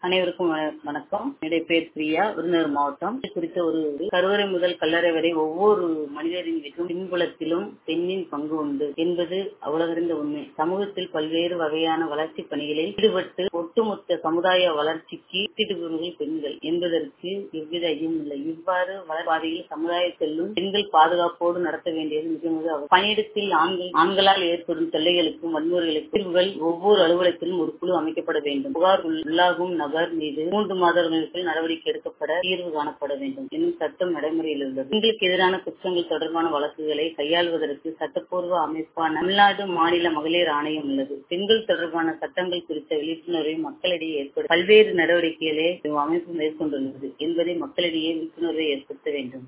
அனைவருக்கும் வண- வணக்கம் என்னுடைய பேர் பிரியா விருதுநகர் மாவட்டம் இது குறித்த ஒரு ஒரு கருவறை முதல் கல்லறை வரை ஒவ்வொரு மனிதரின் வீட்டிலும் பின்புலத்திலும் பெண்ணின் பங்கு உண்டு என்பது அவ்வளவறிந்த உண்மை சமூகத்தில் பல்வேறு வகையான வளர்ச்சி பணிகளில் ஈடுபட்டு ஒட்டுமொத்த சமுதாய வளர்ச்சிக்கு வித்திடுபவர்கள் பெண்கள் என்பதற்கு எவ்வித ஐயமும் இல்லை இவ்வாறு வளர்பாதையில் சமுதாய செல்லும் பெண்கள் பாதுகாப்போடு நடத்த வேண்டியது மிக மிக அவசியம். பணியிடத்தில் ஆண்கள் ஆண்களால் ஏற்படும் தொல்லைகளுக்கும் வன்முறைகளுக்கும் தீர்வுகள் ஒவ்வொரு அலுவலகத்திலும் ஒரு குழு அமைக்கப்பட வேண்டும் புகார் உள்- உள்ளாகும் நபர் மீது மூன்று மாதங்களுக்குள் நடவடிக்கை எடுக்கப்பட தீர்வு காணப்பட வேண்டும் என்னும் சட்டம் நடைமுறையில் உள்ளது பெண்களுக்கு எதிரான குற்றங்கள் தொடர்பான வழக்குகளை கையாள்வதற்கு சட்டப்பூர்வ அமைப்பான தமிழ்நாடு மாநில மகளிர் ஆணையம் உள்ளது பெண்கள் தொடர்பான சட்டங்கள் குறித்த விழிப்புணர்வை மக்களிடையே ஏற்பட பல்வேறு நடவடிக்கைகளை அமைப்பு மேற்கொண்டுள்ளது என்பதை மக்களிடையே விழிப்புணர்வை ஏற்படுத்த வேண்டும்